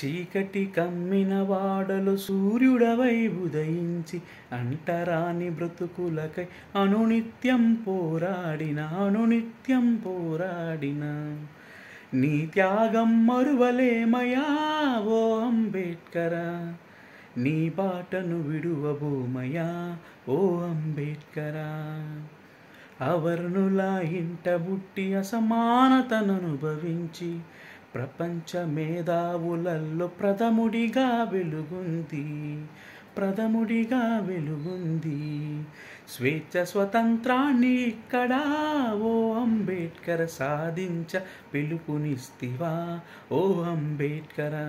చీకటి కమ్మిన వాడలు సూర్యుడవై ఉదయించి అంటరాని బ్రతుకులకై అనునిత్యం పోరాడిన అనునిత్యం పోరాడిన నీ త్యాగం మరువలేమయా ఓ అంబేడ్కరా నీ బాటను విడువబోమయా ఓ అంబేడ్కరా అవర్ణుల ఇంట బుట్టి అసమానతను అనుభవించి ప్రపంచ మేధావులలో ప్రథముడిగా వెలుగుంది ప్రథముడిగా వెలుగుంది స్వేచ్ఛ స్వతంత్రాన్ని ఇక్కడ ఓ అంబేడ్కర్ సాధించ పిలుపునిస్తివా ఓ అంబేడ్కరా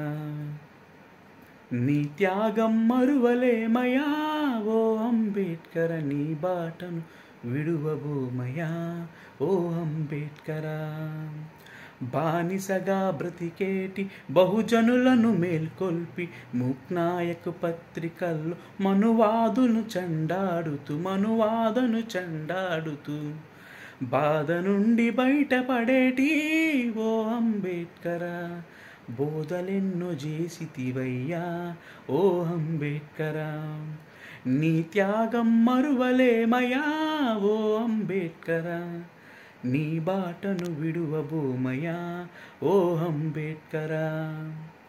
నీ త్యాగం మరువలేమయా ఓ అంబేడ్కర నీ బాటను విడువబోమయా ఓ అంబేడ్కరా బానిసగా బ్రతికేటి బహుజనులను మేల్కొల్పి ముక్నాయకు పత్రికల్లో మనువాదును చండాడుతూ మనువాదను చండాడుతూ బాధ నుండి బయటపడేటి ఓ అంబేడ్కరా బోధలెన్నో చేసితివయ్యా ఓ అంబేడ్కరా నీ త్యాగం మరువలేమయా ఓ అంబేడ్కరా నీ బాటను విడువబోమయా ఓ అంబేడ్కరా